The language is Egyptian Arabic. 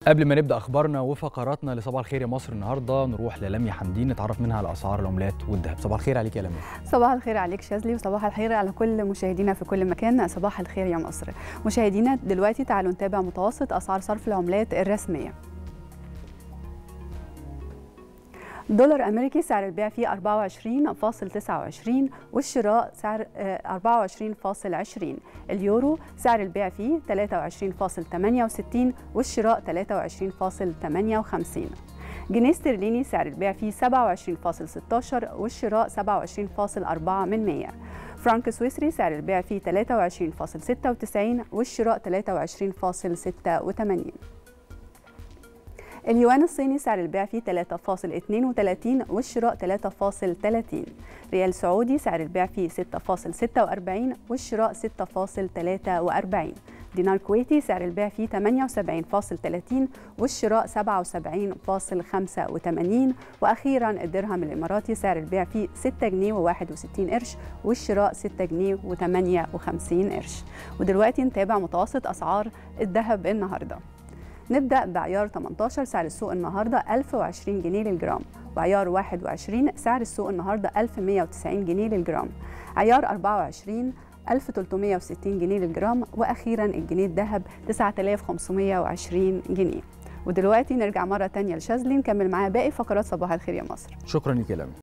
قبل ما نبدا اخبارنا وفقراتنا لصباح الخير يا مصر النهارده نروح للميا حمدين نتعرف منها على اسعار العملات والذهب صباح الخير عليك يا لميا صباح الخير عليك شاذلي وصباح الخير على كل مشاهدينا في كل مكان صباح الخير يا مصر مشاهدينا دلوقتي تعالوا نتابع متوسط اسعار صرف العملات الرسميه دولار امريكي سعر البيع فيه 24.29 والشراء سعر 24.20 اليورو سعر البيع فيه 23.68 والشراء 23.58 جنيه استرليني سعر البيع فيه 27.16 والشراء 27.4 من 100 فرانك سويسري سعر البيع فيه 23.96 والشراء 23.86 اليوان الصيني سعر البيع فيه 3.32 والشراء 3.30 ريال سعودي سعر البيع فيه 6.46 والشراء 6.43 دينار كويتي سعر البيع فيه 78.30 والشراء 77.85 واخيرا الدرهم الاماراتي سعر البيع فيه 6 جنيه و61 قرش والشراء 6 جنيه و58 قرش ودلوقتي نتابع متوسط اسعار الذهب النهارده نبدأ بعيار 18 سعر السوق النهاردة 1020 جنيه للجرام وعيار 21 سعر السوق النهاردة 1190 جنيه للجرام عيار 24 1360 جنيه للجرام وأخيرا الجنيه الذهب 9520 جنيه ودلوقتي نرجع مرة تانية لشاذلي نكمل معاه باقي فقرات صباح الخير يا مصر شكرا لك يا لميا